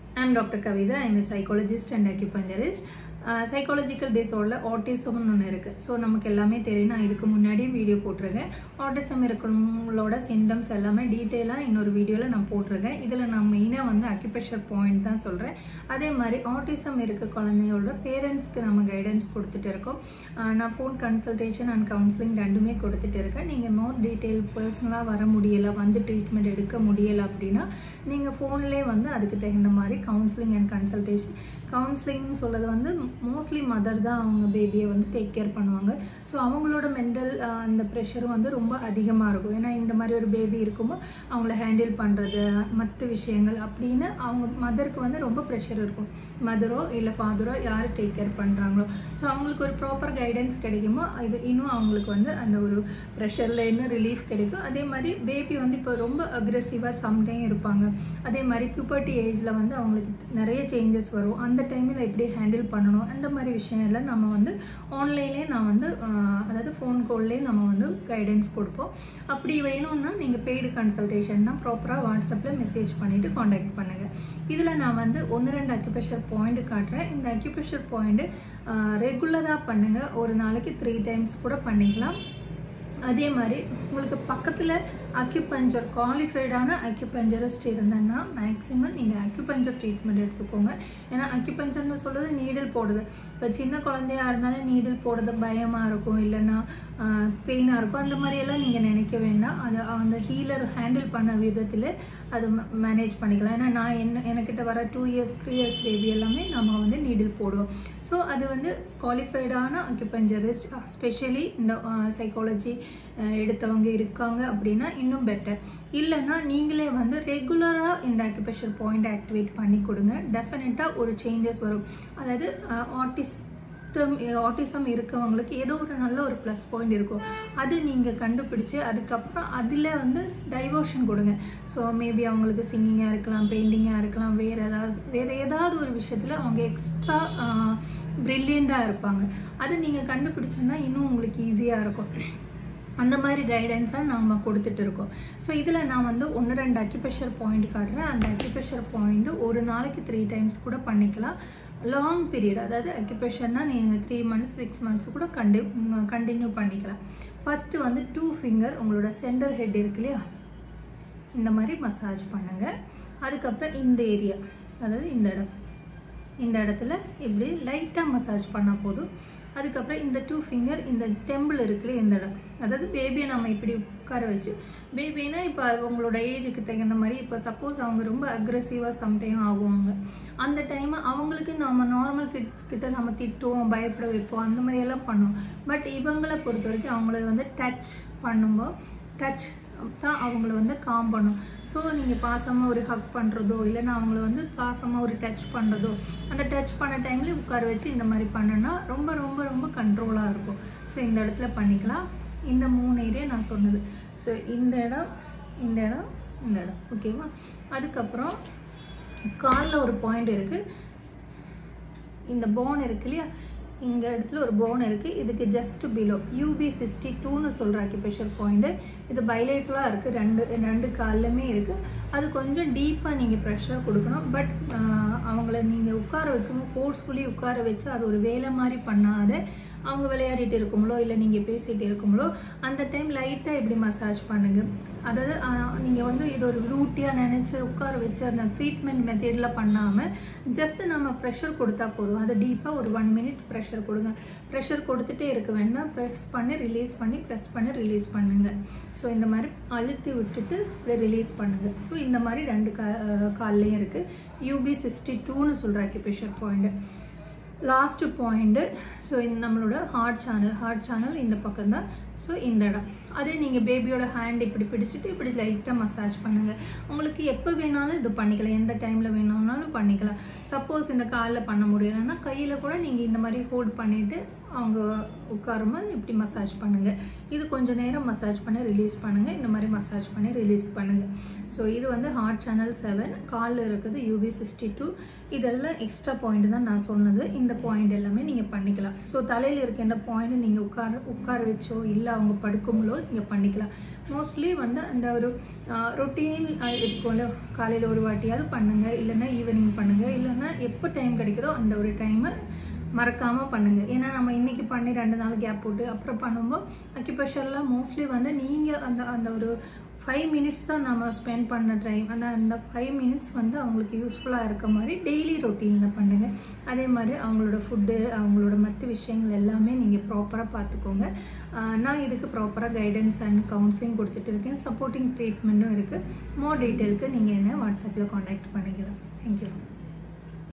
I'm Dr. Kavita. I'm a psychologist and acupuncturist. Psychological டிஸார்டரில் ஆட்டிசம்னு ஒன்று இருக்குது ஸோ நமக்கு எல்லாமே தெரியும் நான் இதுக்கு முன்னாடியும் வீடியோ போட்டிருக்கேன் ஆட்டிசம் இருக்கிறவங்களோட சிம்டம்ஸ் எல்லாமே டீட்டெயிலாக இன்னொரு வீடியோவில் நான் போட்டிருக்கேன் இதில் நான் மெயினாக வந்து அக்யூப்ரெஷர் பாயிண்ட் தான் சொல்கிறேன் அதே மாதிரி ஆட்டிசம் இருக்க குழந்தையோட பேரண்ட்ஸ்க்கு நம்ம கைடன்ஸ் கொடுத்துட்டு இருக்கோம் ஆஹ் நான் ஃபோன் கன்சல்டேஷன் அண்ட் கவுன்சிலிங் ரெண்டுமே கொடுத்துட்டு இருக்கேன் நீங்கள் மோர் டீட்டெயில் பர்சனலாக வர முடியலை வந்து ட்ரீட்மெண்ட் எடுக்க முடியலை அப்படின்னா நீங்கள் ஃபோன்லேயே வந்து அதுக்கு தகுந்த மாதிரி கவுன்சிலிங் அண்ட் கன்சல்டேஷன் கவுன்சிலிங்னு சொல்கிறது வந்து மோஸ்ட்லி மதர் தான் அவங்க பேபியை வந்து டேக் கேர் பண்ணுவாங்க ஸோ அவங்களோட மென்டல் அந்த ப்ரெஷரும் வந்து ரொம்ப அதிகமாக இருக்கும் ஏன்னா இந்த மாதிரி ஒரு பேபி இருக்கும்போது அவங்கள ஹேண்டில் பண்ணுறது மற்ற விஷயங்கள் அப்படின்னு அவங்க மதருக்கு வந்து ரொம்ப ப்ரெஷர் இருக்கும் மதரோ இல்லை ஃபாதரோ யார் டேக் கேர் பண்ணுறாங்களோ ஸோ அவங்களுக்கு ஒரு ப்ராப்பர் கைடன்ஸ் கிடைக்குமோ இது இன்னும் அவங்களுக்கு வந்து அந்த ஒரு ப்ரெஷரில் இன்னும் ரிலீஃப் கிடைக்கும் அதே மாதிரி பேபி வந்து இப்போ ரொம்ப அக்ரெசிவாக சம்டைம் இருப்பாங்க அதே மாதிரி பியூபர்ட்டி ஏஜில் வந்து அவங்களுக்கு நிறைய சேஞ்சஸ் வரும் அந்த டைமில் எப்படி ஹேண்டில் பண்ணணும் அந்த மாதிரி விஷயம் எல்லாம் நம்ம வந்து ஆன்லைன்லேயே நான் வந்து ஆஹ், அதாவது ஃபோன் கால்லேயே நம்ம வந்து கைடன்ஸ் கொடுப்போம் அப்படி வேணும்னா நீங்கள் பெய்டு கன்சல்டேஷன் தான் ப்ராப்பராக வாட்ஸ்அப்பில் மெசேஜ் பண்ணிவிட்டு காண்டாக்ட் பண்ணுங்கள் இதில் நான் வந்து ஒன்று ரெண்டு அக்யூப்ரெஷர் பாயிண்ட் காட்டுறேன் இந்த அக்யூப்ரெஷர் பாயிண்ட்டு ரெகுலராக பண்ணுங்கள் ஒரு நாளைக்கு த்ரீ டைம்ஸ் கூட பண்ணிக்கலாம் அதே மாதிரி உங்களுக்கு பக்கத்தில் அக்யூபஞ்சர் குவாலிஃபைடான அக்யூபஞ்சரிஸ்ட் இருந்தேன்னா மேக்ஸிமம் நீங்கள் அக்யூபஞ்சர் ட்ரீட்மெண்ட் எடுத்துக்கோங்க ஏன்னா அக்யூபஞ்சர்னு சொல்கிறது நீடில் போடுது இப்போ சின்ன குழந்தையா இருந்தாலும் நீடில் போடுறது பயமாக இருக்கும் இல்லைன்னா பெயினாக இருக்கும் அந்த மாதிரியெல்லாம் நீங்கள் நினைக்க வேண்டாம் அது அந்த ஹீலர் ஹேண்டில் பண்ண விதத்தில் அது மேனேஜ் பண்ணிக்கலாம் ஏன்னா நான் என்ன எனக்கிட்ட வர two years three years baby எல்லாமே நம்ம வந்து நீடில் போடுவோம் ஸோ அது வந்து குவாலிஃபைடான அக்யூபஞ்சரிஸ்ட் ஸ்பெஷலி இந்த சைக்காலஜி எடுத்தவங்க இருக்காங்க அப்படின்னா இன்னும் பெட்டர் இல்லைன்னா நீங்களே வந்து ரெகுலராக இந்த அக்யூபேஷர் பாயிண்ட் ஆக்டிவேட் பண்ணி கொடுங்க டெஃபினட்டாக ஒரு சேஞ்சஸ் வரும் அதாவது ஆர்டிஸ்டம் ஆட்டிசம் இருக்கவங்களுக்கு ஏதோ ஒரு நல்ல ஒரு ப்ளஸ் பாயிண்ட் இருக்கும் அது நீங்கள் கண்டுபிடிச்சு அதுக்கப்புறம் அதில் வந்து டைவர்ஷன் கொடுங்க ஸோ மேபி அவங்களுக்கு சிங்கிங்காக இருக்கலாம் பெயிண்டிங்காக இருக்கலாம் வேறு ஏதாவது வேறு ஏதாவது ஒரு விஷயத்தில் அவங்க எக்ஸ்ட்ரா ப்ரில்லியண்ட்டாக இருப்பாங்க அது நீங்கள் கண்டுபிடிச்சோன்னா இன்னும் உங்களுக்கு ஈஸியாக இருக்கும் அந்த மாதிரி கைடன்ஸாக நம்ம கொடுத்துட்டு இருக்கோம் ஸோ இதில் நான் வந்து ஒன்று ரெண்டு அக்யூப்ரெஷர் பாயிண்ட் காட்டுறேன் அந்த அக்யூப்ரெஷர் பாயிண்ட்டு ஒரு நாளைக்கு த்ரீ டைம்ஸ் கூட பண்ணிக்கலாம் லாங் பீரியட் அதாவது அக்யூப்ரெஷர்னால் நீங்கள் த்ரீ மந்த்ஸ் சிக்ஸ் மந்த்ஸ் கூட கண்டி கண்டினியூ பண்ணிக்கலாம் ஃபஸ்ட்டு வந்து டூ ஃபிங்கர் உங்களோட சென்டர் ஹெட் இருக்கு இல்லையா இந்த மாதிரி மசாஜ் பண்ணுங்கள் அதுக்கப்புறம் இந்த ஏரியா அதாவது இந்த இடம் இந்த இடத்துல இப்படி லைட்டாக மசாஜ் பண்ணால் போதும் அதுக்கப்புறம் இந்த டூ ஃபிங்கர் இந்த டெம்பிள் இருக்குல்ல இந்த இடம் அதாவது பேபியை நம்ம இப்படி உட்கார வச்சு பேபினா இப்போ அவங்களோட ஏஜுக்கு தகுந்த மாதிரி இப்போ சப்போஸ் அவங்க ரொம்ப அக்ரெசிவாக சம்டைம் ஆகுவாங்க அந்த டைம் அவங்களுக்கு நம்ம நார்மல் கிட்ஸ் கிட்ட நம்ம திட்டுவோம் பயப்பட வைப்போம் அந்த மாதிரி எல்லாம் பண்ணுவோம் பட் இவங்களை பொறுத்த வரைக்கும் அவங்கள வந்து டச் பண்ணும்போது டச் தான் அவங்கள வந்து காம் பண்ணும் ஸோ நீங்கள் பாசமாக ஒரு ஹக் பண்ணுறதோ இல்லைன்னா அவங்கள வந்து பாசமாக ஒரு டச் பண்ணுறதோ அந்த டச் பண்ண டைம்லேயே உட்கார வச்சு இந்த மாதிரி பண்ணோன்னா ரொம்ப ரொம்ப ரொம்ப கண்ட்ரோலாக இருக்கும் ஸோ இந்த இடத்துல பண்ணிக்கலாம் இந்த மூணு ஏரியா நான் சொன்னது ஸோ இந்த இடம் இந்த இடம் இந்த இடம் ஓகேவா அதுக்கப்புறம் காலில் ஒரு பாயிண்ட் இருக்குது இந்த போன் இருக்கு இல்லையா இங்கே இடத்துல ஒரு போன் இருக்குது இதுக்கு ஜஸ்ட் பிலோ யூபி சிக்ஸ்டி டூன்னு சொல்கிற அக்யூபேஷர் பாயிண்ட்டு இது பைலேட்டலாக இருக்குது ரெண்டு ரெண்டு கால்லுமே இருக்குது அது கொஞ்சம் டீப்பாக நீங்கள் ப்ரெஷர் கொடுக்கணும் பட் அவங்கள நீங்கள் உட்கார வைக்கணும் ஃபோர்ஸ்ஃபுல்லி உட்கார வச்சு அது ஒரு வேலை மாதிரி பண்ணாத அவங்க விளையாடிட்டு இருக்குங்களோ இல்லை நீங்கள் பேசிகிட்டு இருக்குங்களோ அந்த டைம் லைட்டாக இப்படி மசாஜ் பண்ணுங்கள் அதாவது நீங்கள் வந்து இது ஒரு ரூட்டியாக நினச்சி உட்கார வச்சு அந்த ட்ரீட்மெண்ட் மெத்தடில் பண்ணாமல் ஜஸ்ட் நம்ம ப்ரெஷர் கொடுத்தா போதும் அது டீப்பாக ஒரு ஒன் மினிட் ப்ரெஷர் கொடுங்க ப்ரெஷர் கொடுத்துட்டே இருக்க வேண்டாம் ப்ரெஸ் பண்ணி ரிலீஸ் பண்ணி ப்ரெஸ் பண்ணி ரிலீஸ் பண்ணுங்கள் ஸோ இந்த மாதிரி அழுத்தி விட்டுட்டு இப்படி ரிலீஸ் பண்ணுங்கள் ஸோ இந்த மாதிரி ரெண்டு கா கால்லையும் இருக்குது யூபி சிக்ஸ்டி டூன்னு சொல்கிற acupressure point last point so இந்த நம்மளோட ஹார்ட் சேனல் ஹார்ட் சேனல் இந்த பக்கம் தான் ஸோ இந்த இடம் அதே நீங்கள் பேபியோட ஹேண்ட் இப்படி பிடிச்சிட்டு இப்படி லைட்டாக மசாஜ் பண்ணுங்கள் உங்களுக்கு எப்போ வேணாலும் இது பண்ணிக்கலாம் எந்த டைமில் வேணும்னாலும் பண்ணிக்கலாம் சப்போஸ் இந்த காலில் பண்ண முடியலைன்னா கையில் கூட நீங்கள் இந்த மாதிரி ஹோல்ட் பண்ணிவிட்டு அவங்க உட்காரும்போது இப்படி மசாஜ் பண்ணுங்கள் இது கொஞ்சம் நேரம் மசாஜ் பண்ணி ரிலீஸ் பண்ணுங்கள் இந்த மாதிரி மசாஜ் பண்ணி ரிலீஸ் பண்ணுங்கள் ஸோ இது வந்து ஹார்ட் சேனல் செவன் காலில் இருக்குது யூபி சிக்ஸ்டி டூ இதெல்லாம் எக்ஸ்ட்ரா பாயிண்ட் தான் நான் சொன்னது இந்த பாயிண்ட் எல்லாமே நீங்கள் பண்ணிக்கலாம் ஸோ தலையில் இருக்க இந்த பாயிண்ட் நீங்கள் உட்கார உட்கார வச்சோ இல்லை அவங்க படுக்கும்போதோ நீங்கள் பண்ணிக்கலாம் மோஸ்ட்லி வந்து அந்த ஒரு ரொட்டீன் இருக்கும்ல காலையில் ஒரு வாட்டியாவது பண்ணுங்கள் இல்லைன்னா ஈவினிங் பண்ணுங்கள் இல்லைன்னா எப்போ டைம் கிடைக்குதோ அந்த ஒரு டைமை மறக்காமல் பண்ணுங்கள் ஏன்னா நம்ம இன்றைக்கி பண்ணி ரெண்டு நாள் கேப் போட்டு அப்புறம் பண்ணும்போது அக்யூபேஷர்லாம் மோஸ்ட்லி வந்து நீங்கள் அந்த அந்த ஒரு ஃபைவ் மினிட்ஸ் தான் நம்ம ஸ்பெண்ட் பண்ண டைம் அந்த அந்த ஃபைவ் மினிட்ஸ் வந்து அவங்களுக்கு யூஸ்ஃபுல்லாக இருக்க மாதிரி டெய்லி ரொட்டீனில் பண்ணுங்கள் அதே மாதிரி அவங்களோட ஃபுட்டு அவங்களோட மற்ற விஷயங்கள் எல்லாமே நீங்கள் ப்ராப்பராக பார்த்துக்கோங்க ஆஹ் நான் இதுக்கு ப்ராப்பராக கைடன்ஸ் அண்ட் கவுன்சிலிங் கொடுத்துட்டு இருக்கேன் சப்போர்ட்டிங் ட்ரீட்மெண்ட்டும் இருக்குது மோர் டீட்டெயிலுக்கு நீங்கள் என்ன வாட்ஸ்அப்பில் காண்டாக்ட் பண்ணிக்கலாம் தேங்க்யூ